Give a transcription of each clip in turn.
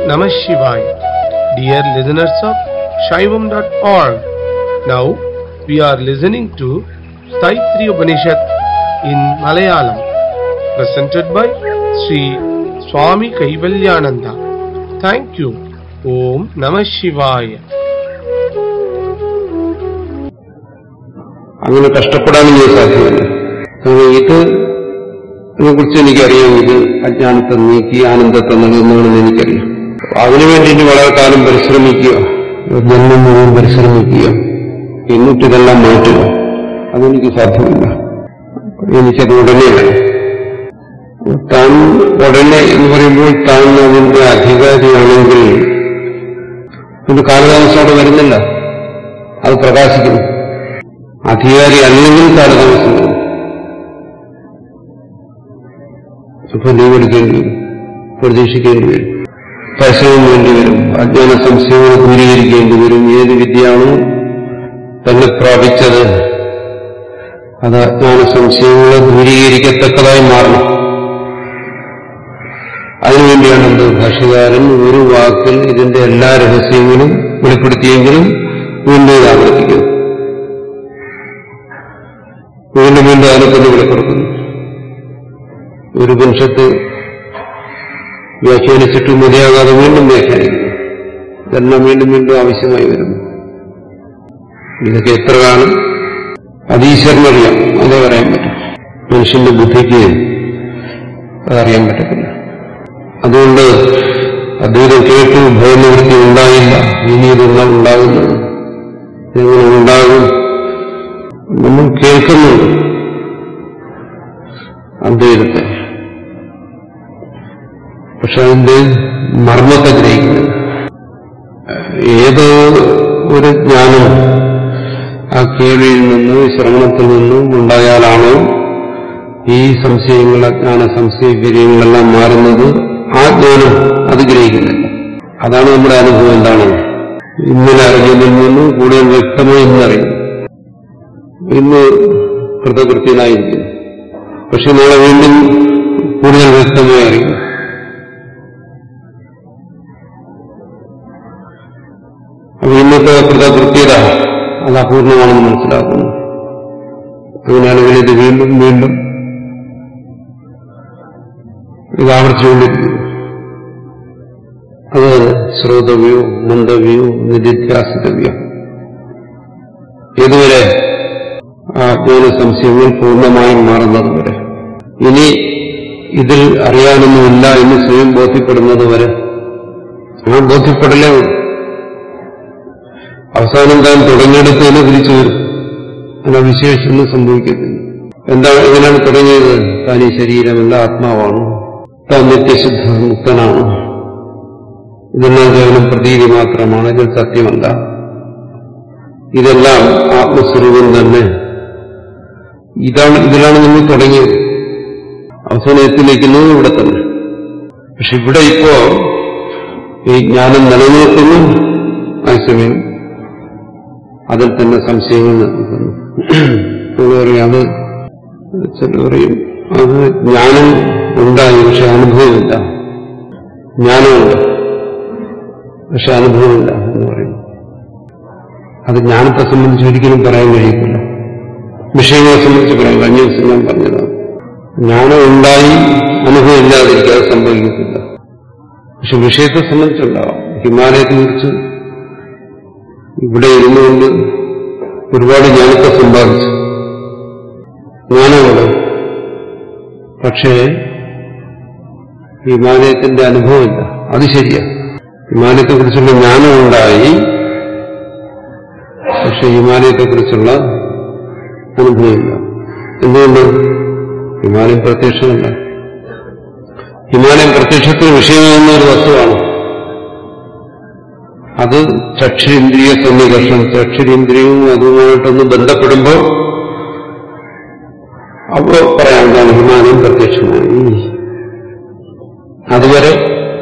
Namah Shivaya. Dear listeners of Shaivam.org, now we are listening to Saitri Upanishad in Malayalam, presented by Sri Swami Kaivalyananda. Thank you. Om Namah Shivaya. അങ്ങനെ കഷ്ടപ്പെടാനും ഞാൻ സാധ്യമല്ല കാരണം ഇത് ഇതിനെക്കുറിച്ച് എനിക്കറിയാം ഇത് അജ്ഞാനത്തെ നീക്കി ആനന്ദത്തെ നൽകുന്നതാണെന്ന് എനിക്കറിയാം അതിനു വേണ്ടിയിട്ട് വളരെ കാലം പരിശ്രമിക്കുക ജന്മം മുഴുവൻ പരിശ്രമിക്കുക എന്നിട്ട് ഇതെല്ലാം മാറ്റുക അതെനിക്ക് സാധ്യമല്ല എനിക്കത് ഉടനെ വേണം താൻ ഉടനെ എന്ന് പറയുമ്പോൾ താൻ അതിന്റെ അധികാരിയാണെങ്കിൽ ഒരു കാലതാമസത്തോടെ വരുന്നില്ല അത് പ്രകാശിക്കുന്നു അധികാരി അല്ലെങ്കിൽ കാലതാമസം വരും അപ്പൊ ലീവ് എടുക്കേണ്ടി വരും പ്രതീക്ഷിക്കേണ്ടി വരും പരിശ്രമം വേണ്ടി വരും അജ്ഞാന സംശയങ്ങൾ ദൂരീകരിക്കേണ്ടി വരും ഏത് വിദ്യയാണോ തന്നെ പ്രാപിച്ചത് അത് അജ്ഞാന സംശയങ്ങളെ ദൂരീകരിക്കത്തക്കതായി മാറണം അതിനുവേണ്ടിയാണ് എന്ത് ഭാഷകാരൻ ഒരു വാക്കിൽ ഇതിന്റെ എല്ലാ രഹസ്യങ്ങളും വെളിപ്പെടുത്തിയെങ്കിലും വീണ്ടും ഇത് ആവർത്തിക്കുന്നു വീണ്ടും വീണ്ടും അതിനെക്കൊണ്ട് വെളിപ്പെടുത്തുന്നു ഒരു പുരുഷത്ത് വ്യാഖ്യാനിച്ചിട്ട് മതിയാകാതെ വീണ്ടും വ്യാഖ്യാനിക്കുന്നു ഇതെല്ലാം വീണ്ടും വീണ്ടും ആവശ്യമായി വരുന്നു ഇതൊക്കെ എത്ര കാലം അതീശ്വരനറിയാം അതേ പറയാൻ പറ്റും മനുഷ്യന്റെ ബുദ്ധിക്ക് അതറിയാൻ പറ്റത്തില്ല അതുകൊണ്ട് അദ്വൈതം കേട്ടു ഭയനിവൃത്തി ഉണ്ടായില്ല ഇനി ഇതെല്ലാം ഉണ്ടാകുന്നത് എങ്ങനെ ഉണ്ടാകും നമ്മൾ കേൾക്കുന്നുണ്ട് അദ്വൈതത്തെ പക്ഷെ അതിന്റെ മർമ്മത്തെ ഗ്രഹിക്കുന്നത് ഏതോ ഒരു ജ്ഞാനം ആ കേൾവിയിൽ നിന്ന് ശ്രവണത്തിൽ നിന്നും ഉണ്ടായാലാണോ ഈ സംശയങ്ങൾ അജ്ഞാന സംശയ വിരയങ്ങളെല്ലാം മാറുന്നത് ആ ജ്ഞാനം അത് ഗ്രഹിക്കുന്നില്ല അതാണ് നമ്മുടെ അനുഭവം എന്താണ് ഇന്നലെ അറിഞ്ഞതിൽ നിന്ന് കൂടുതൽ വ്യക്തമായി ഇന്നറിയുന്നു ഇന്ന് കൃതകൃത്യനായിരിക്കുന്നു പക്ഷെ നാളെ വീണ്ടും കൂടുതൽ വ്യക്തമായി അറിയുന്നു അപ്പൊ ഇന്നത്തെ കൃതകൃത്യത അത് അപൂർണമാണെന്ന് മനസ്സിലാക്കുന്നു അങ്ങനെയാണെങ്കിൽ ഇത് വീണ്ടും വീണ്ടും ഇത് ആവർത്തിച്ചുകൊണ്ടിരിക്കുന്നു അത് ശ്രോതവ്യോ മന്ദവ്യോ നിധിധ്യാസിതവ്യോ ഇതുവരെ ആ ജ്ഞാന സംശയങ്ങൾ പൂർണ്ണമായും മാറുന്നത് വരെ ഇനി ഇതിൽ അറിയാനൊന്നുമില്ല എന്ന് സ്വയം ബോധ്യപ്പെടുന്നത് വരെ ആ ബോധ്യപ്പെടലേ ഉള്ളൂ അവസാനം താൻ തുടങ്ങിയെടുത്തതിന് തിരിച്ചു വരും അങ്ങനെ വിശേഷമൊന്നും സംഭവിക്കത്തില്ല എന്താണ് എങ്ങനെയാണ് തുടങ്ങിയത് താൻ ഈ ശരീരമല്ല ആത്മാവാണ് താൻ നിത്യശുദ്ധ മുക്തനാണ് ഇതെല്ലാം കേവലം പ്രതീതി മാത്രമാണ് ഇതിൽ സത്യമല്ല ഇതെല്ലാം ആത്മസ്വരൂപം തന്നെ ഇതാണ് ഇതിലാണ് നമ്മൾ തുടങ്ങിയത് അവസാനം എത്തിനിൽക്കുന്നത് ഇവിടെ തന്നെ പക്ഷെ ഇവിടെ ഇപ്പോ ഈ ജ്ഞാനം നിലനിൽക്കുന്നു അതേസമയം അതിൽ തന്നെ സംശയങ്ങൾ നിൽക്കുന്നു എന്ന് പറയും അത് ചില പറയും അത് ജ്ഞാനം ഉണ്ടായി പക്ഷെ അനുഭവമില്ല ജ്ഞാനമുണ്ട് പക്ഷെ അനുഭവമില്ല എന്ന് പറയും അത് ജ്ഞാനത്തെ സംബന്ധിച്ച് ഒരിക്കലും പറയാൻ കഴിയത്തില്ല വിഷയങ്ങളെ സംബന്ധിച്ച് പറയാം കഴിഞ്ഞ ദിവസം ഞാൻ പറഞ്ഞതാണ് ജ്ഞാനം ഉണ്ടായി അനുഭവം ഇല്ലാതിരിക്കാതെ സംഭവിക്കത്തില്ല പക്ഷെ വിഷയത്തെ സംബന്ധിച്ചുണ്ടാവാം ഹിമാലയത്തെ കുറിച്ച് ഇവിടെ ഇരുന്നുകൊണ്ട് ഒരുപാട് ജ്ഞാനത്തെ സമ്പാദിച്ചു ജ്ഞാനമുണ്ട് പക്ഷേ ഹിമാലയത്തിന്റെ അനുഭവമില്ല അത് ശരിയാ ഹിമാലയത്തെക്കുറിച്ചുള്ള ജ്ഞാനം ഉണ്ടായി പക്ഷെ ഹിമാലയത്തെക്കുറിച്ചുള്ള അനുഭവമില്ല എന്തുകൊണ്ട് ഹിമാലയം പ്രത്യക്ഷമല്ല ഹിമാലയം പ്രത്യക്ഷത്തിന് വിഷയമാകുന്ന ഒരു വസ്തുവാണ് അത് ചക്ഷുരേന്ദ്രിയ സന്നികർഷം ചക്ഷുരേന്ദ്രിയവും അതുമായിട്ടൊന്ന് ബന്ധപ്പെടുമ്പോൾ അപ്പോ പറയാം എന്താണ് ഹിമാലയം പ്രത്യക്ഷമായി അതുവരെ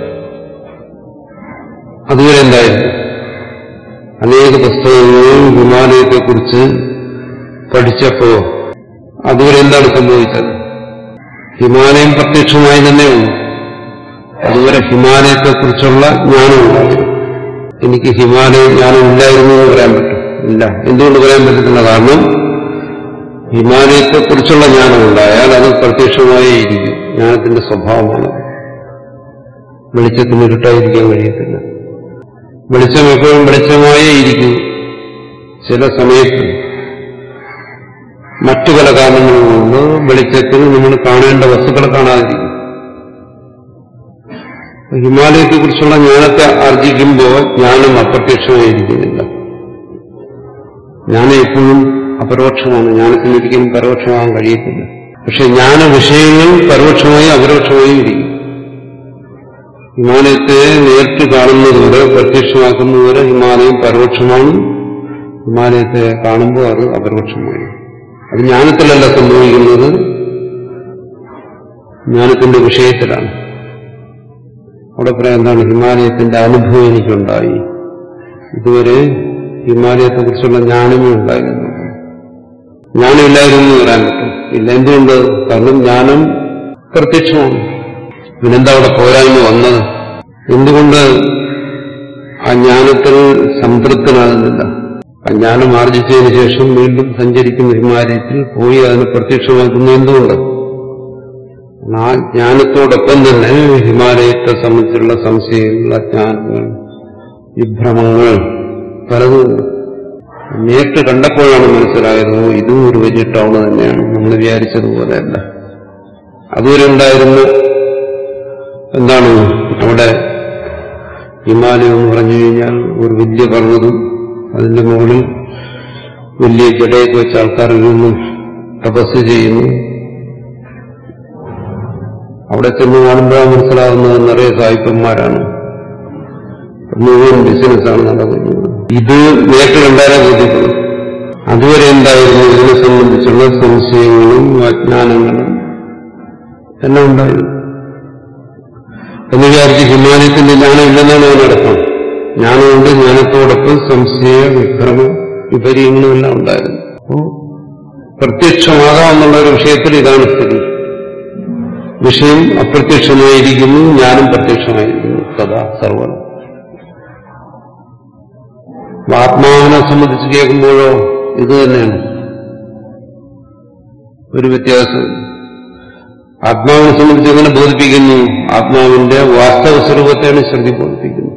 അതുവരെ എന്തായിരുന്നു അനേക പുസ്തകങ്ങളും ഹിമാലയത്തെക്കുറിച്ച് പഠിച്ചപ്പോ അതുവരെ എന്താണ് സംഭവിച്ചത് ഹിമാലയം പ്രത്യക്ഷമായി തന്നെ ഉള്ളൂ അതുവരെ ഹിമാലയത്തെക്കുറിച്ചുള്ള ജ്ഞാനം ഉണ്ടായിരുന്നു എനിക്ക് ഹിമാലയ ജ്ഞാനം ഇല്ലായിരുന്നു എന്ന് പറയാൻ പറ്റും ഇല്ല എന്തുകൊണ്ട് പറയാൻ പറ്റത്തില്ല കാരണം ഹിമാലയത്തെക്കുറിച്ചുള്ള ജ്ഞാനം ഉണ്ടായാൽ അത് പ്രത്യക്ഷമായേ ഇരിക്കും ജ്ഞാനത്തിന്റെ സ്വഭാവമാണ് വെളിച്ചത്തിന് ഇരുട്ടായിരിക്കാൻ കഴിയത്തില്ല വെളിച്ചം എപ്പോഴും വെളിച്ചമായേ ഇരിക്കും ചില സമയത്ത് മറ്റു പല കാരണങ്ങൾ കൊണ്ട് വെളിച്ചത്തിന് നമ്മൾ കാണേണ്ട വസ്തുക്കളെ കാണാതിരിക്കും ഹിമാലയത്തെക്കുറിച്ചുള്ള ജ്ഞാനത്തെ ആർജിക്കുമ്പോൾ ജ്ഞാനം അപ്രത്യക്ഷമായിരിക്കുന്നില്ല ജ്ഞാനം എപ്പോഴും അപരോക്ഷമാണ് ജ്ഞാനത്തിന് ഒരിക്കലും പരോക്ഷമാകാൻ കഴിയത്തില്ല പക്ഷെ ജ്ഞാന വിഷയങ്ങൾ പരോക്ഷമായും അപരോക്ഷമായും ഇരിക്കും ഹിമാലയത്തെ നേരിട്ട് കാണുന്നതുവരെ പ്രത്യക്ഷമാക്കുന്നതുവരെ ഹിമാലയം പരോക്ഷമാണ് ഹിമാലയത്തെ കാണുമ്പോൾ അത് അപരോക്ഷമാണ് അത് ജ്ഞാനത്തിലല്ല സംഭവിക്കുന്നത് ജ്ഞാനത്തിന്റെ വിഷയത്തിലാണ് അവിടെ പറയാം എന്താണ് ഹിമാലയത്തിന്റെ അനുഭവം എനിക്കുണ്ടായി ഇതുവരെ ഹിമാലയത്തെക്കുറിച്ചുള്ള ജ്ഞാനമേ ഉണ്ടായിരുന്നു ജ്ഞാനമില്ലായിരുന്നു എന്ന് പറയാൻ പറ്റും ഇല്ല എന്തുകൊണ്ട് കാരണം ജ്ഞാനം പ്രത്യക്ഷമാണ് പിന്നെന്താ അവിടെ പോരായ്മ വന്നത് എന്തുകൊണ്ട് ആ ജ്ഞാനത്തിൽ സംതൃപ്തനാകുന്നില്ല ആ ജ്ഞാനം ആർജിച്ചതിന് ശേഷം വീണ്ടും സഞ്ചരിക്കുന്ന ഹിമാലയത്തിൽ പോയി അതിനെ പ്രത്യക്ഷമാക്കുന്ന എന്തുകൊണ്ട് ആ ജ്ഞാനത്തോടൊപ്പം തന്നെ ഹിമാലയത്തെ സംബന്ധിച്ചുള്ള സംശയങ്ങൾ അജ്ഞാനങ്ങൾ വിഭ്രമങ്ങൾ പലതും നേരിട്ട് കണ്ടപ്പോഴാണ് മനസ്സിലായത് ഓ ഇതും ഒരു വലിയ ടൗൺ തന്നെയാണ് നമ്മൾ വിചാരിച്ചതുപോലെയല്ല അതുവരെ ഉണ്ടായിരുന്ന എന്താണ് അവിടെ ഹിമാലയം എന്ന് പറഞ്ഞു കഴിഞ്ഞാൽ ഒരു വലിയ പർവ്വതം അതിന്റെ മുകളിൽ വലിയ ജടയൊക്കെ വെച്ച ആൾക്കാർ നിന്ന് തപസ് ചെയ്യുന്നു അവിടെ ചെന്ന് കാണുമ്പോഴാണ് മനസ്സിലാകുന്നത് നിറയെ സായിപ്പന്മാരാണ് മുഴുവൻ ബിസിനസ്സാണ് നടക്കുന്നത് ഇത് നേരിട്ട് കണ്ടാലേ ബോധ്യപ്പെടും അതുവരെ എന്തായിരുന്നു ഇതിനെ സംബന്ധിച്ചുള്ള സംശയങ്ങളും അജ്ഞാനങ്ങളും എല്ലാം ഉണ്ടായിരുന്നു എന്ന് വിചാരിച്ച് ഹിമാലയത്തിന്റെ ജ്ഞാനം ഇല്ലെന്നാണ് അതിനടക്കം ജ്ഞാനമുണ്ട് ജ്ഞാനത്തോടൊപ്പം സംശയ വിഭ്രമ വിപര്യങ്ങളും എല്ലാം ഉണ്ടായിരുന്നു അപ്പോ പ്രത്യക്ഷമാകാമെന്നുള്ള ഒരു വിഷയത്തിൽ ഇതാണ് സ്ഥിതി വിഷയം അപ്രത്യക്ഷമായിരിക്കുന്നു ജ്ഞാനം പ്രത്യക്ഷമായിരിക്കുന്നു സദാ സർവ്വം ആത്മാവിനെ സംബന്ധിച്ച് കേൾക്കുമ്പോഴോ ഇത് തന്നെയാണ് ഒരു വ്യത്യാസം ആത്മാവിനെ സംബന്ധിച്ച് എങ്ങനെ ബോധിപ്പിക്കുന്നു ആത്മാവിന്റെ വാസ്തവ സ്വരൂപത്തെയാണ് ശ്രുതി ബോധിപ്പിക്കുന്നത്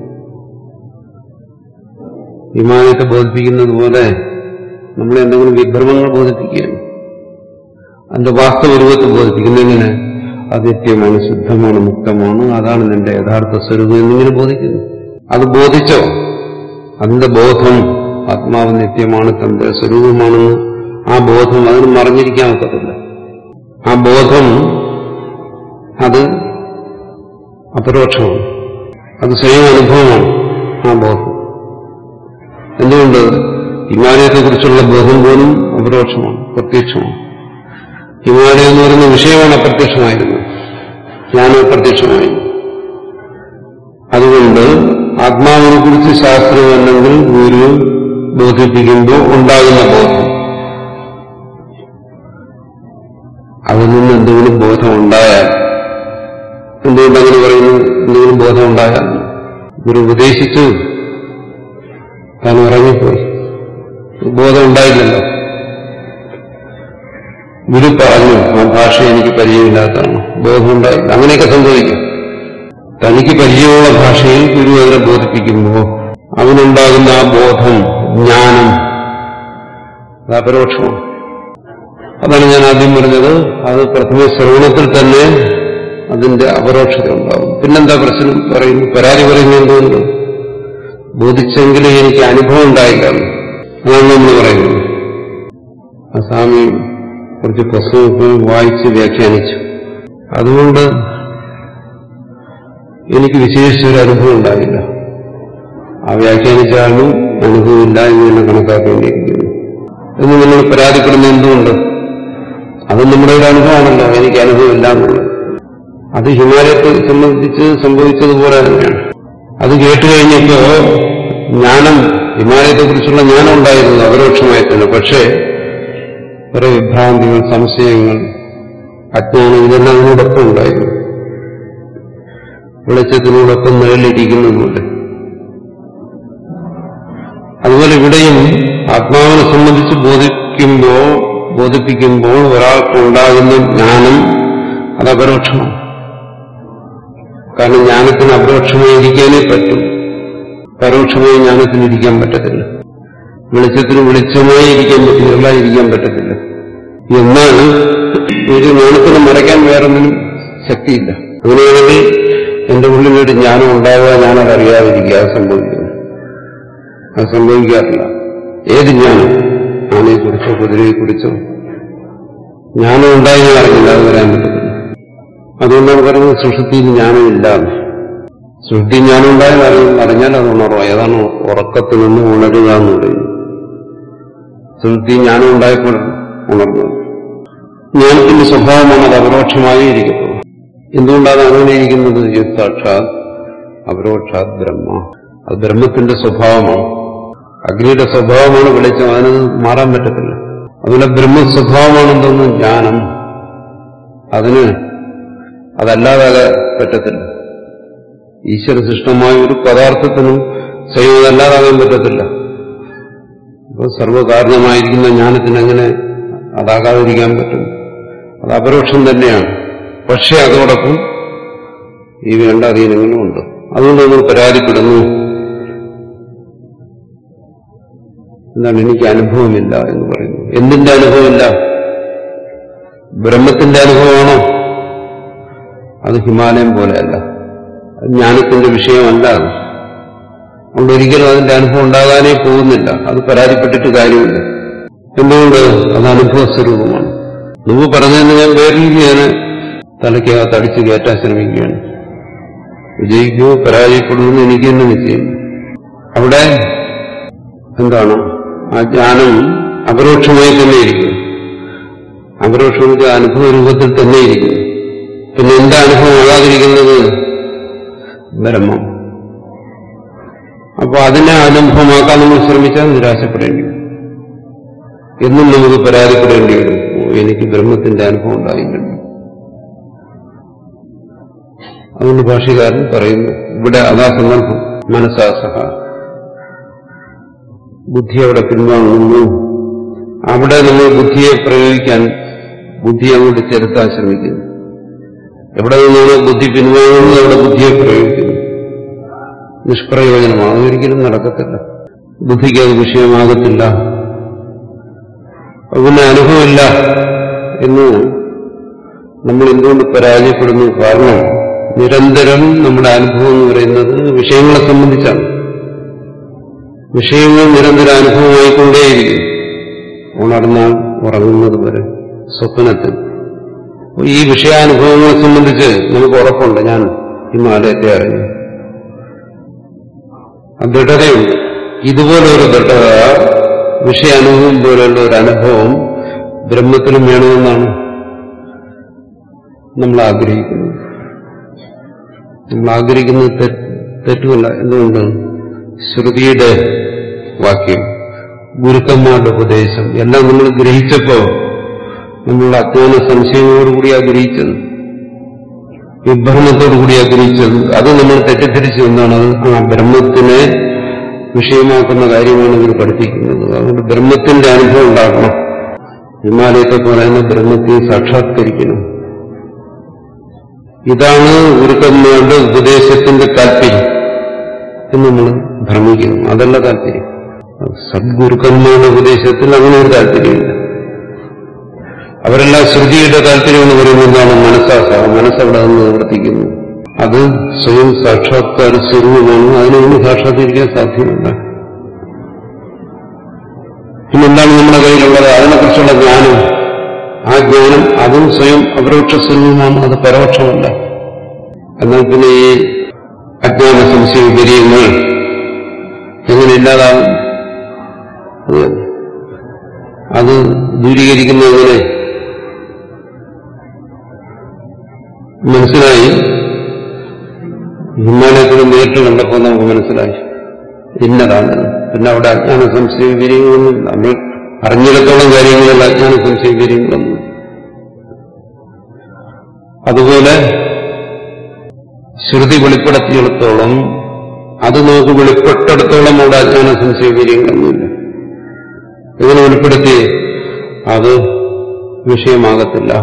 വിമാനത്തെ ബോധിപ്പിക്കുന്നത് പോലെ നമ്മളെ എന്തെങ്കിലും വിഭ്രമങ്ങൾ ബോധിപ്പിക്കുകയാണ് അതിന്റെ വാസ്തവ രൂപത്തെ ബോധിപ്പിക്കുന്നത് എങ്ങനെ അനിത്യമാണ് ശുദ്ധമാണ് മുക്തമാണ് അതാണ് നിന്റെ യഥാർത്ഥ സ്വരൂപം എന്നിങ്ങനെ ബോധിക്കുന്നു അത് ബോധിച്ചോ അതിന്റെ ബോധം ആത്മാവ് നിത്യമാണ് തന്റെ സ്വരൂപമാണെന്ന് ആ ബോധം അതിന് മറിഞ്ഞിരിക്കാൻ ഒക്കത്തില്ല ആ ബോധം അത് അപരോക്ഷമാണ് അത് സ്വയം അനുഭവമാണ് ആ ബോധം എന്തുകൊണ്ട് ഹിമാലയത്തെക്കുറിച്ചുള്ള ബോധം പോലും അപരോക്ഷമാണ് പ്രത്യക്ഷമാണ് ഹിമാലയം എന്ന് പറയുന്ന വിഷയമാണ് അപ്രത്യക്ഷമായിരുന്നത് ജ്ഞാനം അപ്രത്യക്ഷമായി അതുകൊണ്ട് ആത്മാവിനെ കുറിച്ച് ശാസ്ത്രം അല്ലെങ്കിൽ ഗുരു ബോധിപ്പിക്കുമ്പോൾ ഉണ്ടാകുന്ന ബോധം അതിൽ നിന്ന് എന്തെങ്കിലും ബോധം ഉണ്ടായാൽ എന്തുകൊണ്ട് അങ്ങനെ പറയുന്നു എന്തെങ്കിലും ബോധം ഉണ്ടായാൽ ഗുരു ഉപദേശിച്ചു താൻ ഉറങ്ങിപ്പോയി ബോധം ഉണ്ടായില്ലല്ലോ ഗുരു പറഞ്ഞു ആ ഭാഷ എനിക്ക് പരിചയമില്ലാത്തതാണ് ബോധമുണ്ടായില്ല അങ്ങനെയൊക്കെ സംഭവിക്കും തനിക്ക് പരിചയമുള്ള ഭാഷയിൽ ഗുരു അതിനെ ബോധിപ്പിക്കുമ്പോൾ അവനുണ്ടാകുന്ന ആ ബോധം ജ്ഞാനം അത് അപരോക്ഷമാണ് അതാണ് ഞാൻ ആദ്യം പറഞ്ഞത് അത് പ്രഥമ ശ്രവണത്തിൽ തന്നെ അതിന്റെ അപരോക്ഷത ഉണ്ടാവും പിന്നെന്താ പ്രശ്നം പറയുന്നു പരാതി പറയുന്നത് എന്തുകൊണ്ട് ബോധിച്ചെങ്കിലും എനിക്ക് അനുഭവം ഉണ്ടായില്ല അതാണ് നമ്മൾ പറയുന്നത് ആ സ്വാമി കുറച്ച് പുസ്തകങ്ങൾ വായിച്ച് വ്യാഖ്യാനിച്ചു അതുകൊണ്ട് എനിക്ക് വിശേഷിച്ചൊരു അനുഭവം ഉണ്ടായില്ല ആ വ്യാഖ്യാനിച്ച ആളും അനുഭവമില്ല എന്ന് തന്നെ കണക്കാക്കേണ്ടിയിരിക്കുന്നു എന്ന് നമ്മൾ പരാതിപ്പെടുന്ന എന്തുകൊണ്ട് അത് നമ്മുടെ ഒരു അനുഭവമാണല്ലോ എനിക്ക് അനുഭവമില്ല എന്നുള്ളത് അത് ഹിമാലയത്തെ സംബന്ധിച്ച് സംഭവിച്ചതുപോലെ തന്നെയാണ് അത് കേട്ട് കഴിഞ്ഞപ്പോ ജ്ഞാനം ഹിമാലയത്തെക്കുറിച്ചുള്ള ജ്ഞാനം ഉണ്ടായിരുന്നു അപരോക്ഷമായി തന്നെ പക്ഷേ കുറെ വിഭ്രാന്തികൾ സംശയങ്ങൾ അജ്ഞാനം ഇതെല്ലാം അതിനോടൊപ്പം ഉണ്ടായിരുന്നു വെളിച്ചത്തിനോടൊപ്പം നിഴലിരിക്കുന്നതുപോലെ അതുപോലെ ഇവിടെയും ആത്മാവിനെ സംബന്ധിച്ച് ബോധിക്കുമ്പോൾ ബോധിപ്പിക്കുമ്പോൾ ഒരാൾക്ക് ഉണ്ടാകുന്ന ജ്ഞാനം അത് അപരോക്ഷമാണ് കാരണം ജ്ഞാനത്തിന് അപരോക്ഷമായി ഇരിക്കാനേ പറ്റും പരോക്ഷമായി ജ്ഞാനത്തിന് ഇരിക്കാൻ പറ്റത്തില്ല വെളിച്ചത്തിന് വെളിച്ചമായി ഇരിക്കാൻ പറ്റില്ല ഇരിക്കാൻ പറ്റത്തില്ല എന്നാൽ ഒരു ജ്ഞാനത്തിന് മറയ്ക്കാൻ വേറൊന്നിനും ശക്തിയില്ല അങ്ങനെയാണെങ്കിൽ എന്റെ ഉള്ളിലൊരു ജ്ഞാനം ഉണ്ടാവുക ഞാനത് അറിയാതിരിക്കുക അത് സംഭവിക്കുന്നു അത് സംഭവിക്കാറില്ല ഏത് ജ്ഞാനം ആനയെക്കുറിച്ചോ കുതിരയെക്കുറിച്ചോ ജ്ഞാനം ഉണ്ടായി ഞാൻ അറിഞ്ഞില്ല അത് വരാൻ പറ്റത്തില്ല അതുകൊണ്ടാണ് പറയുന്നത് സുഷുതിയിൽ ജ്ഞാനമില്ല സുഷുതി ജ്ഞാനം ഉണ്ടായാൽ അറിയും അറിഞ്ഞാൽ അത് ഉണർവായി അതാണ് ഉറക്കത്തിൽ നിന്ന് ഉണരുക എന്ന് പറയുന്നത് സുഷുതി ജ്ഞാനം ഉണ്ടായപ്പോൾ ഉണർന്നു ജ്ഞാനത്തിന്റെ സ്വഭാവമാണ് അത് അപരോക്ഷമായി ഇരിക്കുന്നത് എന്തുകൊണ്ടാണ് അങ്ങനെ ഇരിക്കുന്നത് യത് സാക്ഷാത് അപരോക്ഷാത് ബ്രഹ്മ അത് ബ്രഹ്മത്തിന്റെ സ്വഭാവമാണ് അഗ്നിയുടെ സ്വഭാവമാണ് വെളിച്ചം അതിന് മാറാൻ പറ്റത്തില്ല അതുപോലെ ബ്രഹ്മ സ്വഭാവമാണ് എന്തെന്ന് ജ്ഞാനം അതിന് അതല്ലാതെ പറ്റത്തില്ല ഈശ്വര സൃഷ്ടമായ ഒരു പദാർത്ഥത്തിനും സ്വയം അതല്ലാതാകാൻ പറ്റത്തില്ല അപ്പോൾ സർവകാരണമായിരിക്കുന്ന ജ്ഞാനത്തിന് എങ്ങനെ അതാകാതിരിക്കാൻ പറ്റും അത് അപരോക്ഷം തന്നെയാണ് പക്ഷെ അതോടൊപ്പം ഈ രണ്ട് അധീനങ്ങളും ഉണ്ട് അതുകൊണ്ട് നമ്മൾ പരാതിപ്പെടുന്നു എന്താണ് എനിക്ക് അനുഭവമില്ല എന്ന് പറയുന്നു എന്തിന്റെ അനുഭവമില്ല ബ്രഹ്മത്തിന്റെ അനുഭവമാണോ അത് ഹിമാലയം പോലെയല്ല അത് ജ്ഞാനത്തിന്റെ വിഷയമല്ല അത് അതുകൊണ്ട് ഒരിക്കലും അതിന്റെ അനുഭവം ഉണ്ടാകാനേ പോകുന്നില്ല അത് പരാതിപ്പെട്ടിട്ട് കാര്യമില്ല എന്തുകൊണ്ട് അത് അനുഭവ സ്വരൂപമാണ് മുമ്പ് പറഞ്ഞതിന് ഞാൻ വേറെ രീതിയാണ് തലയ്ക്കകത്ത് അടിച്ചു കയറ്റാൻ ശ്രമിക്കുകയാണ് വിജയിക്കുമോ പരാജയപ്പെടുമെന്ന് എനിക്ക് തന്നെ നിശ്ചയം അവിടെ എന്താണ് ആ ജ്ഞാനം അപരോക്ഷമായി തന്നെ ഇരിക്കുന്നു അപരോക്ഷത്തിന്റെ അനുഭവ രൂപത്തിൽ തന്നെ ഇരിക്കുന്നു പിന്നെ എന്താ അനുഭവം ആകാതിരിക്കുന്നത് ബ്രഹ്മം അപ്പൊ അതിനെ അനുഭവമാക്കാൻ നമ്മൾ ശ്രമിച്ചാൽ നിരാശപ്പെടേണ്ടി വരും എന്നും നമുക്ക് പരാതിപ്പെടേണ്ടി വരും ഓ, എനിക്ക് ബ്രഹ്മത്തിന്റെ അനുഭവം ഉണ്ടായില്ലല്ലോ അതുകൊണ്ട് ഭാഷകാരൻ പറയുന്നു ഇവിടെ അതാ സന്ദർഭം മനസ്സാസഹ ബുദ്ധി അവിടെ പിൻവാങ്ങുന്നു അവിടെ നമ്മൾ ബുദ്ധിയെ പ്രയോഗിക്കാൻ ബുദ്ധി അങ്ങോട്ട് ചെലുത്താൻ ശ്രമിക്കുന്നു എവിടെ നിന്നാണ് ബുദ്ധി പിൻവാങ്ങുന്നത് അവിടെ ബുദ്ധിയെ പ്രയോഗിക്കുന്നു നിഷ്പ്രയോജനമാണ് അതൊരിക്കലും നടക്കത്തില്ല ബുദ്ധിക്ക് അത് വിഷയമാകത്തില്ല അതുകൊണ്ട് അനുഭവമില്ല എന്ന് നമ്മൾ എന്തുകൊണ്ട് പരാജയപ്പെടുന്നു കാരണം നിരന്തരം നമ്മുടെ അനുഭവം എന്ന് പറയുന്നത് വിഷയങ്ങളെ സംബന്ധിച്ചാണ് വിഷയങ്ങൾ നിരന്തരം അനുഭവമായിക്കൊണ്ടേയിരിക്കും ഉണർന്നാൽ ഉറങ്ങുന്നത് വരെ സ്വപ്നത്തിൽ അപ്പൊ ഈ വിഷയാനുഭവങ്ങളെ സംബന്ധിച്ച് നമുക്ക് ഉറപ്പുണ്ട് ഞാൻ ഹിമാലയത്തെ അറിഞ്ഞു ആ ദൃഢതയുണ്ട് ഇതുപോലെ ഒരു ദൃഢത വിഷയാനുഭവം പോലെയുള്ള ഒരു അനുഭവം ബ്രഹ്മത്തിനും വേണമെന്നാണ് നമ്മൾ ആഗ്രഹിക്കുന്നത് നമ്മൾ ആഗ്രഹിക്കുന്നത് തെ- തെറ്റുമല്ല എന്തുകൊണ്ട് ശ്രുതിയുടെ വാക്യം ഗുരുക്കന്മാരുടെ ഉപദേശം എല്ലാം നമ്മൾ ഗ്രഹിച്ചപ്പോ നമ്മൾ അജ്ഞാന സംശയങ്ങളോടുകൂടിയാ ഗ്രഹിച്ചത് വിഭ്രമത്തോടുകൂടിയാ ഗ്രഹിച്ചത് അത് നമ്മൾ തെറ്റിദ്ധരിച്ചു എന്താണ് അത് ആ ബ്രഹ്മത്തിനെ വിഷയമാക്കുന്ന കാര്യമാണ് ഇവർ പഠിപ്പിക്കുന്നത് അതുകൊണ്ട് ബ്രഹ്മത്തിന്റെ അനുഭവം ഉണ്ടാക്കണം ഹിമാലയത്തെ പറയുന്ന ബ്രഹ്മത്തെ സാക്ഷാത്കരിക്കണം ഇതാണ് ഗുരുക്കന്മാരുടെ ഉപദേശത്തിന്റെ താല്പര്യം എന്ന് നമ്മൾ ഭ്രമിക്കുന്നു അതല്ല താല്പര്യം സദ്ഗുരുക്കന്മാരുടെ ഉപദേശത്തിൽ അങ്ങനെ ഒരു താല്പര്യമില്ല അവരെല്ലാം ശ്രുതിയുടെ താല്പര്യം എന്ന് പറയുന്നത് എന്താണ് മനസ്സാസ മനസ്സവിടെ നിന്ന് നിവർത്തിക്കുന്നു അത് സ്വയം സാക്ഷാത്കാര സ്വരൂപമാണ് അതിനൊന്നും സാക്ഷാത്കരിക്കാൻ സാധ്യമല്ല പിന്നെന്താണ് നമ്മുടെ കയ്യിലുള്ളത് അതിനെക്കുറിച്ചുള്ള ജ്ഞാനം ആ ജ്ഞാനം അതും സ്വയം അപരോക്ഷ സ്വരൂപമാണ് അത് പരോക്ഷമല്ല എന്നാൽ പിന്നെ ഈ അജ്ഞാന സംശയ വിപര്യങ്ങൾ എങ്ങനെ ഇല്ലാതാകും അത് തന്നെ. അത് ദൂരീകരിക്കുന്നതെങ്ങനെ മനസ്സിലായി ഹിമാലയത്തിൽ നേരിട്ട് കണ്ടപ്പോൾ നമുക്ക് മനസ്സിലായി ഇന്നതാണ് പിന്നെ അവിടെ അജ്ഞാന സംശയ വിപര്യങ്ങളൊന്നും നമ്മൾ അറിഞ്ഞിടത്തോളം കാര്യങ്ങളിൽ അജ്ഞാന സംശയ വിപര്യങ്ങളൊന്നും അതുപോലെ ശ്രുതി വെളിപ്പെടുത്തിയിടത്തോളം അത് നമുക്ക് വെളിപ്പെട്ടിടത്തോളം അവിടെ അജ്ഞാന സംശയവീര്യങ്ങളൊന്നുമില്ല എങ്ങനെ വെളിപ്പെടുത്തി അത് വിഷയമാകത്തില്ല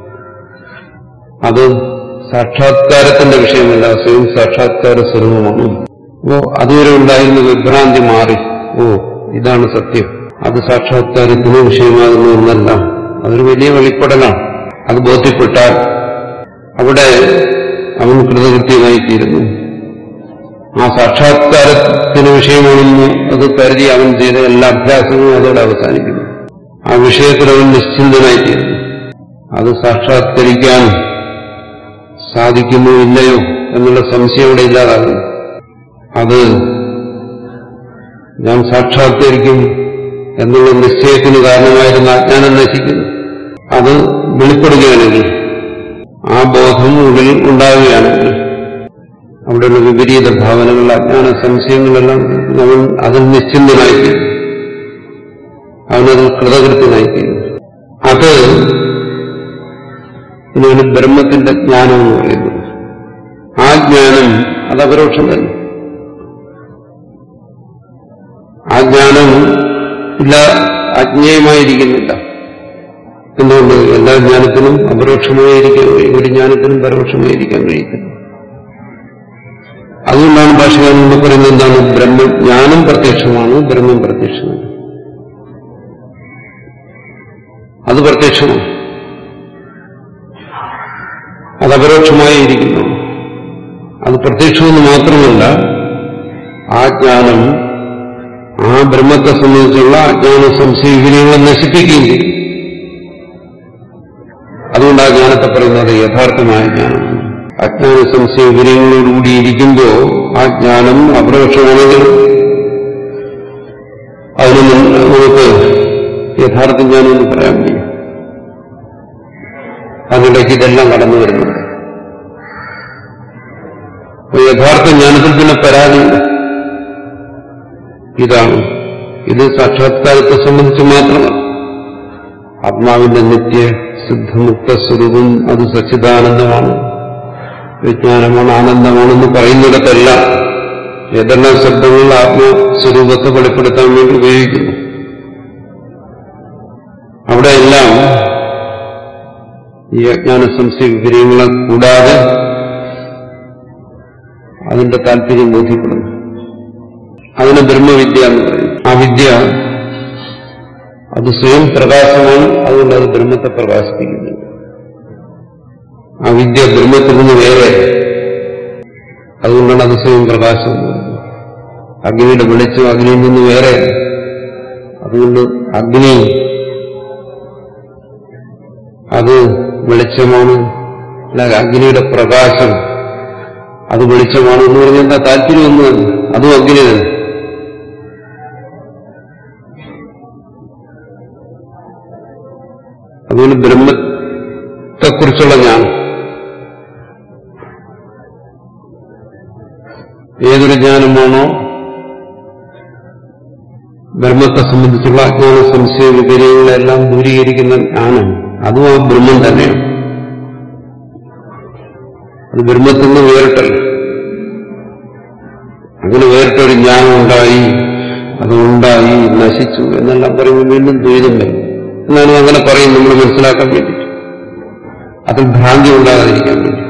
അത് സാക്ഷാത്കാരത്തിന്റെ വിഷയമല്ല സ്വയം സാക്ഷാത്കാര സ്വരൂപമാണ് അപ്പോ അതുവരെ ഉണ്ടായിരുന്ന വിഭ്രാന്തി മാറി ഓ ഇതാണ് സത്യം അത് സാക്ഷാത്കാരത്തിന് വിഷയമാകുന്ന ഒന്നല്ല അതൊരു വലിയ വെളിപ്പെടലാണ് അത് ബോധ്യപ്പെട്ടാൽ അവിടെ അവൻ കൃതകൃത്യമായിത്തീരുന്നു ആ സാക്ഷാത്കാരത്തിന് വിഷയമാണെന്ന് അത് കരുതി അവൻ ചെയ്ത എല്ലാ അഭ്യാസങ്ങളും അതോടെ അവസാനിക്കുന്നു ആ വിഷയത്തിൽ അവൻ നിശ്ചിന്തനായിത്തീരുന്നു അത് സാക്ഷാത്കരിക്കാൻ സാധിക്കുമോ ഇല്ലയോ എന്നുള്ള സംശയം ഇവിടെ ഇല്ലാതാകുന്നു അത് ഞാൻ സാക്ഷാത്കരിക്കും എന്നുള്ള നിശ്ചയത്തിന് കാരണമായിരുന്ന അജ്ഞാനം നശിക്കുന്നു അത് വെളിപ്പെടുകയാണെങ്കിൽ ആ ബോധം ഉള്ളിൽ ഉണ്ടാവുകയാണെങ്കിൽ അവിടെയുള്ള വിപരീത ഭാവനകൾ അജ്ഞാന സംശയങ്ങളെല്ലാം അവൻ അതിൽ നിശ്ചിന്തനായിത്തീരും അവനത് കൃതകൃത്യനായിത്തീരും അത് ഇതിനാണ് ബ്രഹ്മത്തിന്റെ ജ്ഞാനം എന്ന് പറയുന്നത് ആ ജ്ഞാനം അത് അപരോക്ഷം തന്നെ ആ ജ്ഞാനം ഇല്ല അജ്ഞേയമായിരിക്കുന്നില്ല എന്തുകൊണ്ട് എല്ലാ ജ്ഞാനത്തിനും അപരോക്ഷമായിരിക്കാൻ കഴിയും ഒരു ജ്ഞാനത്തിനും പരോക്ഷമായിരിക്കാൻ കഴിയത്തില്ല അതുകൊണ്ടാണ് ഭാഷകാരൻ എന്ന് പറയുന്നത് എന്താണ് ബ്രഹ്മജ്ഞാനം പ്രത്യക്ഷമാണ് ബ്രഹ്മം പ്രത്യക്ഷമാണ് അത് പ്രത്യക്ഷമാണ് അത് അപരോക്ഷമായി ഇരിക്കുന്നു അത് പ്രത്യക്ഷമെന്ന് മാത്രമല്ല ആ ജ്ഞാനം ആ ബ്രഹ്മത്തെ സംബന്ധിച്ചുള്ള അജ്ഞാന സംശയ വിവരങ്ങളെ നശിപ്പിക്കുകയും ചെയ്യും അതുകൊണ്ട് ആ ജ്ഞാനത്തെ പറയുന്നത് യഥാർത്ഥമായ ജ്ഞാനമാണ് അജ്ഞാന സംശയ വിവരങ്ങളോടുകൂടി ഇരിക്കുമ്പോൾ ആ ജ്ഞാനം അപരോക്ഷമാണെങ്കിൽ അതിന് നമുക്ക് യഥാർത്ഥ ജ്ഞാനം എന്ന് പറയാൻ കഴിയും അതിനിടയ്ക്ക് ഇതെല്ലാം കടന്നു വരുന്നുണ്ട് അപ്പൊ യഥാർത്ഥ ജ്ഞാനത്തിൽ പിന്നെ പരാതിയില്ല ഇതാണ് ഇത് സാക്ഷാത്കാരത്തെ സംബന്ധിച്ച് മാത്രമാണ് ആത്മാവിന്റെ നിത്യ സിദ്ധമുക്ത സ്വരൂപം അത് സച്ചിദാനന്ദമാണ് വിജ്ഞാനമാണ് ആനന്ദമാണെന്ന് പറയുന്നിടത്തെല്ലാം ഏതെല്ലാം ശബ്ദങ്ങൾ ആത്മസ്വരൂപത്തെ വെളിപ്പെടുത്താൻ വേണ്ടി ഉപയോഗിക്കുന്നു അവിടെയെല്ലാം ഈ അജ്ഞാന സംശയ വിപര്യങ്ങളെ കൂടാതെ അതിന്റെ താല്പര്യം ബോധ്യപ്പെടുന്നു അതിന് ബ്രഹ്മവിദ്യ എന്ന് പറയും ആ വിദ്യ അത് സ്വയം പ്രകാശമാണ് അതുകൊണ്ട് അത് ബ്രഹ്മത്തെ പ്രകാശിപ്പിക്കുന്നു ആ വിദ്യ ബ്രഹ്മത്തിൽ നിന്ന് വേറെ അതുകൊണ്ടാണ് അത് സ്വയം പ്രകാശം എന്ന് പറയുന്നത് അഗ്നിയുടെ വെളിച്ചം അഗ്നിയിൽ നിന്ന് വേറെ അതുകൊണ്ട് അഗ്നി അത് വെളിച്ചമാണ് അല്ല അഗ്നിയുടെ പ്രകാശം അത് വെളിച്ചമാണ് എന്ന് പറഞ്ഞാൽ എന്താ താല്പര്യം ഒന്ന് അതും അഗ്നി തന്നെ അതുകൊണ്ട് ബ്രഹ്മത്തെക്കുറിച്ചുള്ള ജ്ഞാനം ഏതൊരു ജ്ഞാനമാണോ ബ്രഹ്മത്തെ സംബന്ധിച്ചുള്ള അജ്ഞാന സംശയ വിപര്യങ്ങളെല്ലാം ദൂരീകരിക്കുന്ന ജ്ഞാനം അതും ആ ബ്രഹ്മം തന്നെയാണ് അത് ബ്രഹ്മത്തിൽ നിന്ന് വേറിട്ടല്ല അങ്ങനെ വേറിട്ടൊരു ജ്ഞാനം ഉണ്ടായി അതുണ്ടായി നശിച്ചു എന്നെല്ലാം പറയുമ്പോൾ വീണ്ടും ദ്വൈതം വരും എന്നാലും അങ്ങനെ പറയും നമ്മൾ മനസ്സിലാക്കാൻ വേണ്ടി അതിൽ ഭ്രാന്തി ഉണ്ടാകാതിരിക്കാൻ വേണ്ടി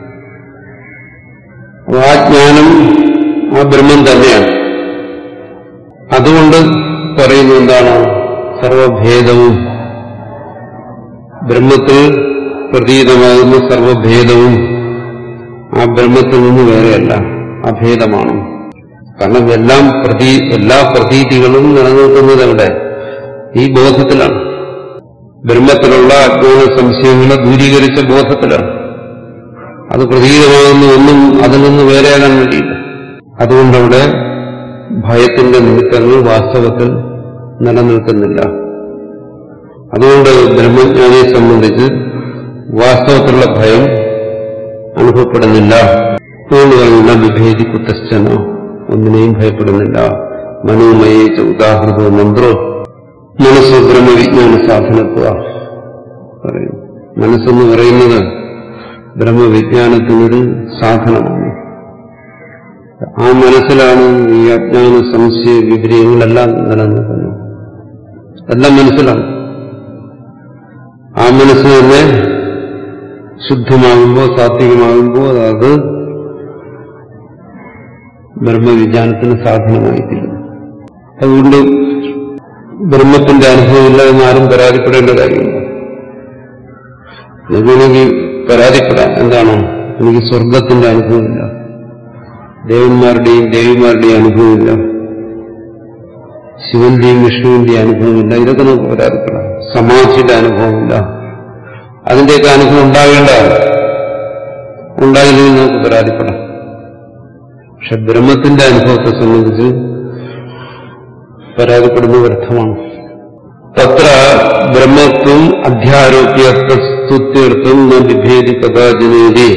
അപ്പൊ ആ ജ്ഞാനം ആ ബ്രഹ്മം തന്നെയാണ് അതുകൊണ്ട് പറയുന്ന എന്താണ് സർവഭേദവും ബ്രഹ്മത്തിൽ പ്രതീതമാകുന്ന സർവഭേദവും ആ ബ്രഹ്മത്തിൽ നിന്ന് വേറെയല്ല അഭേദമാണ് കാരണം എല്ലാം പ്രതീ എല്ലാ പ്രതീതികളും നിലനിൽക്കുന്നത് എവിടെ ഈ ബോധത്തിലാണ് ബ്രഹ്മത്തിലുള്ള അജ്ഞാന സംശയങ്ങളെ ദൂരീകരിച്ച ബോധത്തിലാണ് അത് പ്രതീതമാകുന്ന ഒന്നും അതിൽ നിന്ന് വേറെയാകാൻ വേണ്ടിയില്ല അതുകൊണ്ടവിടെ ഭയത്തിന്റെ നിമിത്തങ്ങൾ വാസ്തവത്തിൽ നിലനിൽക്കുന്നില്ല അതുകൊണ്ട് ബ്രഹ്മജ്ഞാനിയെ സംബന്ധിച്ച് വാസ്തവത്തിലുള്ള ഭയം അനുഭവപ്പെടുന്നില്ല അതുകൊണ്ട് പറയുന്ന വിഭേദി കുത്തശ്ചന ഒന്നിനെയും ഭയപ്പെടുന്നില്ല മനോമയേച്ച ഉദാഹൃതോ മന്ത്രോ മനസ്സ് ബ്രഹ്മവിജ്ഞാന സാധനത്വ പറയും മനസ്സെന്ന് പറയുന്നത് ബ്രഹ്മവിജ്ഞാനത്തിനൊരു സാധനമാണ് ആ മനസ്സിലാണ് ഈ അജ്ഞാന സംശയ വിപരീതങ്ങളെല്ലാം നിലനിൽക്കുന്നത് എല്ലാം മനസ്സിലാണ് ആ മനസ്സ് തന്നെ ശുദ്ധമാകുമ്പോൾ സാത്വികമാകുമ്പോൾ അത് ബ്രഹ്മവിജ്ഞാനത്തിന് സാധനമായിത്തീരുന്നു അതുകൊണ്ട് ബ്രഹ്മത്തിന്റെ അനുഭവമില്ല എന്ന് ആരും പരാതിപ്പെടേണ്ട കാര്യമില്ല നിങ്ങൾക്കെങ്കിൽ പരാതിപ്പെടാം എന്താണ് എനിക്ക് സ്വർഗത്തിന്റെ അനുഭവമില്ല ദേവന്മാരുടെയും ദേവിമാരുടെയും അനുഭവമില്ല ശിവന്റെയും വിഷ്ണുവിന്റെയും അനുഭവമില്ല ഇതൊക്കെ നമുക്ക് പരാതിപ്പെടാം സമാധിയുടെ അനുഭവമില്ല അതിന്റെയൊക്കെ അനുഭവം ഉണ്ടാവേണ്ട ഉണ്ടായില്ലെങ്കിൽ നമുക്ക് പരാതിപ്പെടാം പക്ഷെ ബ്രഹ്മത്തിന്റെ അനുഭവത്തെ സംബന്ധിച്ച് പരാതിപ്പെടുന്ന വ്യർത്ഥമാണ് തത്ര ബ്രഹ്മത്വം അധ്യാരോപ്യ സ്തുത്യർത്ഥം ന വിഭേദി കഥാജനേതി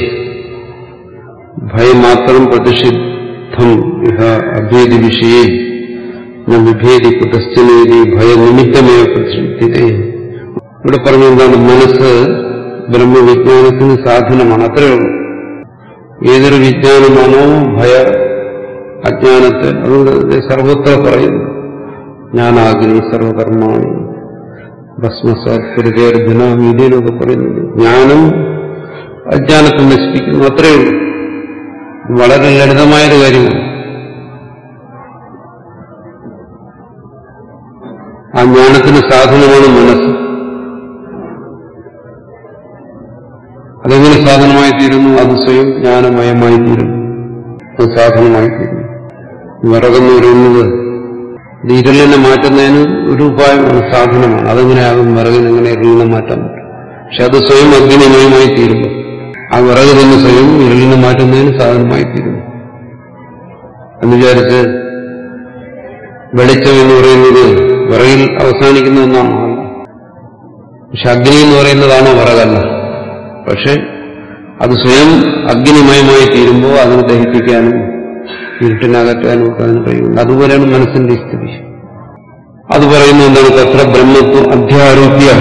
ഭയമാത്രം പ്രതിഷിദ്ധം ഇഹ അഭേദി വിഷയേ ന വിഭേദി കുതശ്ചനേതി ഭയനിമിത്തമേവ പ്രതിഷിദ്ധേ ഇവിടെ പറഞ്ഞ എന്താണ് മനസ്സ് ബ്രഹ്മവിജ്ഞാനത്തിന് സാധനമാണ് അത്രയേ ഉള്ളൂ ഏതൊരു വിജ്ഞാനമാണോ ഭയ അജ്ഞാനത്തെ അതുകൊണ്ട് സർവത്ര പറയുന്നു ജ്ഞാനാഗ്നി സർവകർമാണി ഭസ്മസാത് പരിചയർജന ഗീതയിലൊക്കെ പറയുന്നത് ജ്ഞാനം അജ്ഞാനത്തെ നശിപ്പിക്കുന്നു അത്രയേ ഉള്ളൂ വളരെ ലളിതമായൊരു കാര്യമാണ് ആ ജ്ഞാനത്തിന് സാധനമാണ് മനസ്സ് അതെങ്ങനെ സാധനമായി തീരുന്നു അത് സ്വയം ജ്ഞാനമയമായി തീരുന്നു അത് സാധനമായി തീരുന്നു വിറകെന്ന് പറയുന്നത് ഇത് ഇരുളിനെ മാറ്റുന്നതിന് ഒരു ഉപായമാണ് സാധനമാണ് അതെങ്ങനെയാകും വിറകിന് എങ്ങനെ ഇരുളിനെ മാറ്റാൻ പറ്റും പക്ഷെ അത് സ്വയം അഗ്നിമയമായി തീരുന്നു ആ വിറക് തന്നെ സ്വയം ഇരുളിനെ മാറ്റുന്നതിന് സാധനമായി തീരുന്നു എന്ന് വിചാരിച്ച് വെളിച്ചം എന്ന് പറയുന്നത് വിറകിൽ അവസാനിക്കുന്ന ഒന്നാണ് പക്ഷെ അഗ്നി എന്ന് പറയുന്നതാണോ വിറകല്ല പക്ഷെ അത് സ്വയം അഗ്നിമയമായി തീരുമ്പോൾ അതിനെ ദഹിപ്പിക്കാനും ഇരുട്ടിനകറ്റാനും ഒക്കെ അതിന് കഴിയുന്നു അതുപോലെയാണ് മനസ്സിന്റെ സ്ഥിതി അത് പറയുന്നത് എന്താണ് തത്ര ബ്രഹ്മത്വം അധ്യാരോപ്യ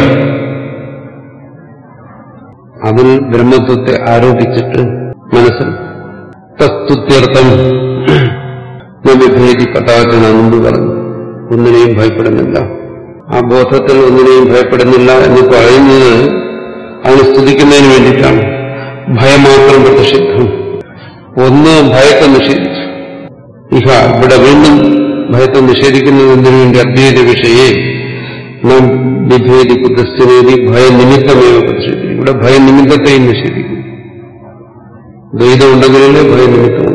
അതിൽ ബ്രഹ്മത്വത്തെ ആരോപിച്ചിട്ട് മനസ്സിൽ തസ്തുത്യർത്ഥം വിഭേദി കഥാചന മുമ്പ് പറഞ്ഞു ഒന്നിനെയും ഭയപ്പെടുന്നില്ല ആ ബോധത്തിൽ ഒന്നിനെയും ഭയപ്പെടുന്നില്ല എന്ന് പറയുന്നത് അതിനെ സ്തുതിക്കുന്നതിന് വേണ്ടിയിട്ടാണ് ഭയം മാത്രം പ്രതിഷിദ്ധം ഒന്ന് ഭയത്തെ നിഷേധിച്ചു ഇഹ ഇവിടെ വീണ്ടും ഭയത്തെ നിഷേധിക്കുന്നത് എന്തിനു വേണ്ടി അദ്വൈത വിഷയെ നാം വിഭേദി കുതസ്ഥിതി ഭയനിമിത്തമേവ പ്രതിഷേധിക്കും ഇവിടെ ഭയനിമിത്തത്തെയും നിഷേധിക്കും ദ്വൈതം ഉണ്ടെങ്കിലല്ലേ ഭയനിമിത്തമാണ്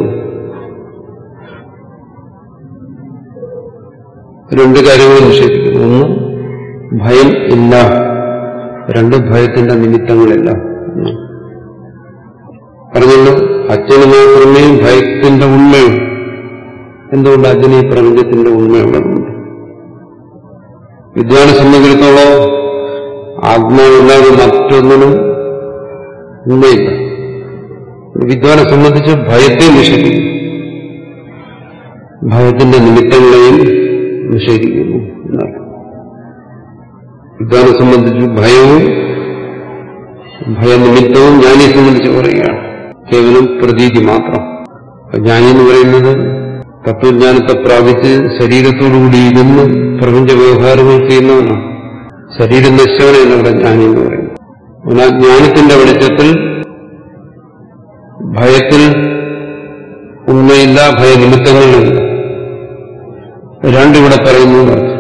രണ്ട് കാര്യങ്ങൾ നിഷേധിക്കുന്നു ഒന്ന് ഭയം ഇല്ല രണ്ട് ഭയത്തിന്റെ നിമിത്തങ്ങളില്ല പറഞ്ഞുകൊണ്ട് അച്ഛന് മാത്രമേ ഭയത്തിന്റെ ഉണ്മയുള്ളൂ എന്തുകൊണ്ട് അച്ഛന് ഈ പ്രപഞ്ചത്തിന്റെ ഉണ്മയുള്ളതുകൊണ്ട് വിദ്വാനെ സംബന്ധിച്ചിടത്തോളം ആത്മാവില്ലാതെ മറ്റൊന്നിനും ഉണ്മയില്ല വിദ്വാനെ സംബന്ധിച്ച് ഭയത്തെ നിഷേധിക്കുന്നു ഭയത്തിന്റെ നിമിത്തങ്ങളെയും നിഷേധിക്കുന്നു എന്നാണ് വിദ്വാനെ സംബന്ധിച്ച് ഭയവും ഭയനിമിത്തവും ജ്ഞാനിയെ സംബന്ധിച്ച് പറയുകയാണ് കേവലം പ്രതീതി മാത്രം ജ്ഞാനി എന്ന് പറയുന്നത് തത്വജ്ഞാനത്തെ പ്രാപിച്ച് ശരീരത്തോടുകൂടി ഇരുന്ന് പ്രപഞ്ച വ്യവഹാരങ്ങൾ ചെയ്യുന്നവനാണ് ശരീരം നശിച്ചവനാണ് ഇവിടെ ജ്ഞാനി എന്ന് പറയുന്നത് ആ ജ്ഞാനത്തിന്റെ വെളിച്ചത്തിൽ ഭയത്തിൽ ഉണ്മയില്ല ഭയനിമിത്തങ്ങളിലുണ്ട് രണ്ടിവിടെ പറയുന്നു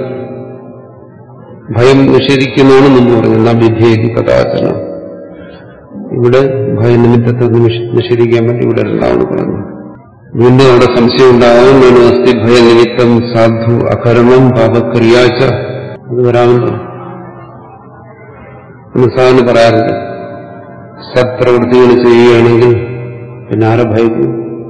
ഭയം നിഷേധിക്കുന്നതാണ് മുമ്പ് പറയുന്നത് അഭിഭേദി കഥാചരണം ഇവിടെ ഭയനിമിത്തത്തെ നിഷേധിക്കാൻ വേണ്ടി ഇവിടെ രണ്ടാമത് പറഞ്ഞു വീണ്ടും അവിടെ സംശയം ഉണ്ടാകും അസ്ഥി ഭയനിമിത്തം സാധു അകർമ്മം പാപക്രിയാച്ച അത് വരാമല്ലോ എന്ന് സാധാരണ പറയാറുണ്ട് സത്പ്രവൃത്തികൾ ചെയ്യുകയാണെങ്കിൽ പിന്നെ ആരെ ഭയക്കുന്നു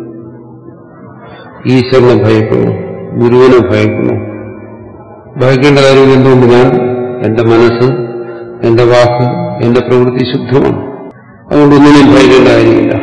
ഈശ്വരനെ ഭയക്കുന്നു ഗുരുവിനെ ഭയക്കുന്നു ഭയക്കേണ്ട കാര്യം എന്തുകൊണ്ട് ഞാൻ എന്റെ മനസ്സ് എന്റെ വാക്ക് എന്റെ പ്രവൃത്തി ശുദ്ധമാണ് അതുകൊണ്ട് ഒന്നിനെയും ഭയക്കേണ്ട കാര്യമില്ല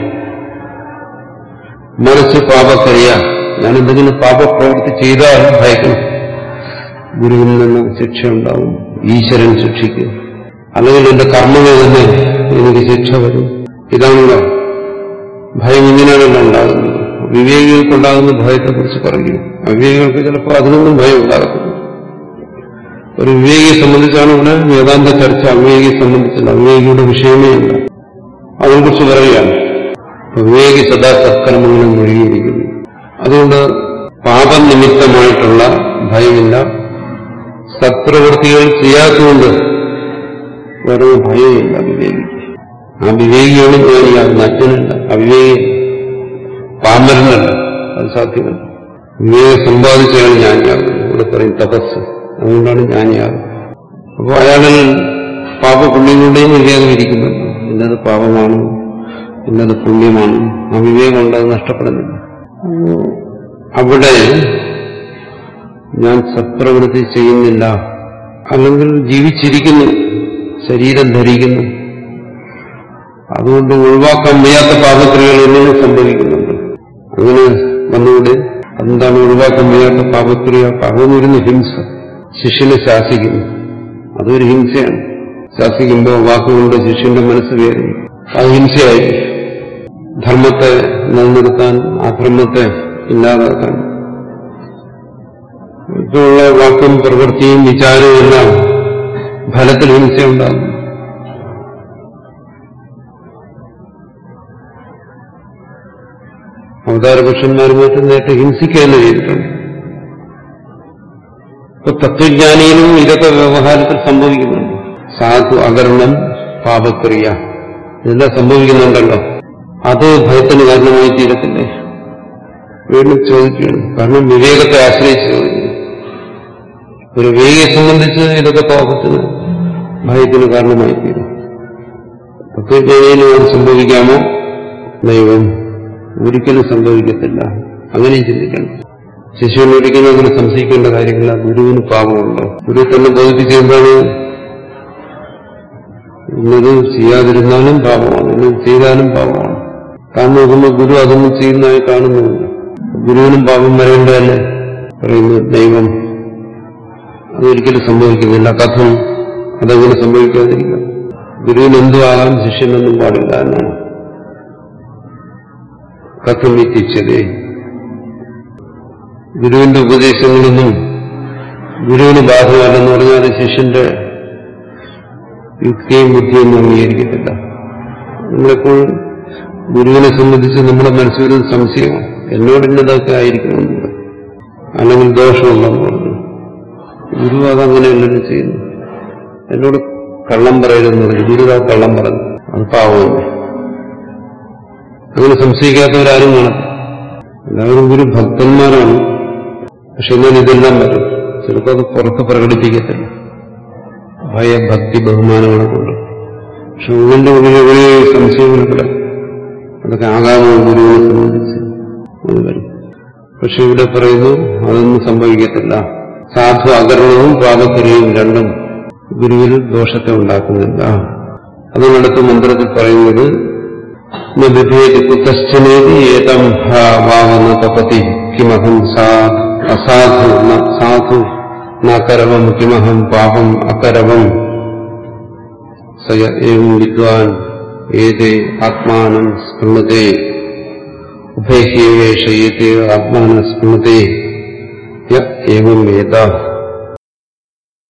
മനസ്സ് പാപക്കറിയ ഞാൻ എന്തെങ്കിലും പാപപ്രവൃത്തി ചെയ്താൽ ഭയക്കണം ഗുരുവിൽ നിന്ന് ശിക്ഷ ഉണ്ടാവും ഈശ്വരൻ ശിക്ഷിക്കും അല്ലെങ്കിൽ എന്റെ കർമ്മങ്ങൾ തന്നെ എനിക്ക് ശിക്ഷ വരും ഇതാണല്ലോ ഭയം ഇങ്ങനെയാണല്ലോ ഉണ്ടാകുന്നത് വിവേകികൾക്കുണ്ടാകുന്ന ഭയത്തെക്കുറിച്ച് പറയും അവിവേകികൾക്ക് ചിലപ്പോൾ അതിനൊന്നും ഭയം ഉണ്ടാകത്തില്ല ഒരു വിവേകിയെ സംബന്ധിച്ചാണ് ഇവിടെ വേദാന്ത ചർച്ച അവിവേകിയെ സംബന്ധിച്ചല്ല അവിവേകിയുടെ വിഷയമേ അല്ല അതിനെക്കുറിച്ച് പറയുകയാണ് അപ്പൊ വിവേകി സദാ സത്കർമ്മങ്ങളിൽ മുഴുകിയിരിക്കുന്നു അതുകൊണ്ട് പാപനിമിത്തമായിട്ടുള്ള ഭയമില്ല സത്പ്രവൃത്തികൾ ചെയ്യാത്തതുകൊണ്ട് വരുന്ന ഭയമില്ല വിവേകിക്ക് ആ വിവേകിയാണ് ജ്ഞാനിയാകുന്ന അജ്ഞനല്ല അവിവേകി പാമ്പരനല്ല അത് സാധ്യമല്ല വിവേകം സമ്പാദിച്ചാണ് ജ്ഞാനിയാകുന്നത് ഇവിടെ പറയും തപസ് അതുകൊണ്ടാണ് ജ്ഞാനിയാകുന്നത് അപ്പോൾ അയാളിൽ പാപപുണ്യങ്ങളുടെയും വിവേകം ഇരിക്കുന്നുണ്ട് ഇന്നത് പാപമാണ് ഇന്നത് പുണ്യമാണ് ആ വിവേകം കൊണ്ട് അത് നഷ്ടപ്പെടുന്നില്ല അപ്പോ അവിടെ ഞാൻ സത്പ്രവൃത്തി ചെയ്യുന്നില്ല അല്ലെങ്കിൽ ജീവിച്ചിരിക്കുന്നു ശരീരം ധരിക്കുന്നു അതുകൊണ്ട് ഒഴിവാക്കാൻ വയ്യാത്ത പാപക്രിയകൾ എന്നിലും സംഭവിക്കുന്നുണ്ട് അങ്ങനെ വന്നുകൂടെ അതെന്താണ് ഒഴിവാക്കാൻ വയ്യാത്ത പാപക്രിയ പാപം വരുന്ന ഹിംസ ശിഷ്യനെ ശാസിക്കുന്നു അതൊരു ഹിംസയാണ് ശാസിക്കുമ്പോൾ വാക്കുകൊണ്ട് ശിഷ്യന്റെ മനസ്സ് വേറുന്നു അത് ഹിംസയായി ധർമ്മത്തെ നിലനിർത്താൻ അധർമ്മത്തെ ഇല്ലാതാക്കാൻ ഇപ്പോഴുള്ള വാക്കും പ്രവൃത്തിയും വിചാരവും എല്ലാം ഫലത്തിൽ ഹിംസയുണ്ടാകും അവതാരപുരുഷന്മാരുമായിട്ട് നേരത്തെ ഹിംസിക്കുക തന്നെ ചെയ്തിട്ടുണ്ട് ഇപ്പൊ തത്വജ്ഞാനിയിലും ഇതൊക്കെ വ്യവഹാരത്തിൽ സംഭവിക്കുന്നുണ്ട് സാധു അകരണം പാപക്രിയ ഇതെല്ലാം സംഭവിക്കുന്നുണ്ടല്ലോ അത് ഭയത്തിന് കാരണമായി തീരത്തില്ലേ വീണ്ടും ചോദിക്കുകയാണ് കാരണം വിവേകത്തെ ആശ്രയിച്ച് ചോദിക്കുന്നു ഒരു വിവേകയെ സംബന്ധിച്ച് ഇതൊക്കെ പാപത്തിന് ഭയത്തിന് കാരണമായി തീരും തത്വജ്ഞാനിയിലും അത് സംഭവിക്കാമോ ദൈവം ഒരിക്കലും സംഭവിക്കത്തില്ല അങ്ങനെ ചിന്തിക്കണം ശിശുവിന് ഒരിക്കലും അങ്ങനെ സംശയിക്കേണ്ട കാര്യമില്ല ഗുരുവിന് പാപമുണ്ടോ ഗുരു തന്നെ ബോധിപ്പിച്ചെന്താണ് ഇന്നത് ചെയ്യാതിരുന്നാലും പാപമാണ് ഇന്നത് ചെയ്താലും പാപമാണ് താൻ നോക്കുമ്പോൾ ഗുരു അതൊന്നും ചെയ്യുന്നതായി കാണുന്നുമില്ല ഗുരുവിനും പാപം വരേണ്ടതല്ലേ പറയുന്നു ദൈവം അതൊരിക്കലും സംഭവിക്കുന്നില്ല കഥം അതെങ്ങനെ സംഭവിക്കാതിരിക്കാം ഗുരുവിന് എന്തും ആകാം ശിഷ്യനൊന്നും പാടില്ല എന്നാണ് കഥം എത്തിച്ചത് ഗുരുവിന്റെ ഉപദേശങ്ങളൊന്നും ഗുരുവിന് ബാധകമല്ലെന്ന് പറഞ്ഞാൽ ശിഷ്യന്റെ യുക്തിയും ബുദ്ധിയൊന്നും അംഗീകരിക്കത്തില്ല നമ്മളെപ്പോഴും ഗുരുവിനെ സംബന്ധിച്ച് നമ്മുടെ മനസ്സിൽ വരുന്ന സംശയമാണ് എന്നോട് ഇന്നതൊക്കെ ആയിരിക്കണമെന്നില്ല അല്ലെങ്കിൽ ദോഷമുണ്ടെന്ന് പറഞ്ഞു ഗുരു അതങ്ങനെയല്ലല്ലോ ചെയ്യുന്നു എന്നോട് കള്ളം പറയരുതെന്ന് പറഞ്ഞു ഗുരു ആ കള്ളം പറഞ്ഞു അത് പാവമല്ലേ അങ്ങനെ സംശയിക്കാത്തവരാരും കാണത്തില്ല എല്ലാവരും ഗുരു ഭക്തന്മാരാണ് പക്ഷെ എന്നാൽ ഇതെല്ലാം വരും ചിലപ്പോൾ അത് പുറത്ത് പ്രകടിപ്പിക്കത്തില്ല ഭയഭക്തി ബഹുമാനങ്ങളെ കൊണ്ട് പക്ഷെ ഉള്ളിന്റെ ഉള്ളിൽ എവിടെ സംശയങ്ങൾ കിടക്കും അതൊക്കെ ആകാമോ ഗുരുവിനെ സംബന്ധിച്ച് അത് വരും പക്ഷെ ഇവിടെ പറയുന്നു അതൊന്നും സംഭവിക്കത്തില്ല സാധു അകരണവും പാപക്രിയയും രണ്ടും ഗുരുവിൽ ദോഷത്തെ ഉണ്ടാക്കുന്നില്ല അതിനടുത്ത് മന്ത്രത്തിൽ പറയുന്നത് വിഭേദി കുതശ്ചനേതി ഏതം ഭാവന തപതി കിമഹം അസാധു സാധു നകരവം കിമഹം പാപം അകരവം സയ ഏവം വിദ്വാൻ ഏതേ ആത്മാനം സ്മൃതേ ഉഭയഹ്യേവേഷ ഏതേ ആത്മാന സ്മൃതേ യ ഏവം വേദ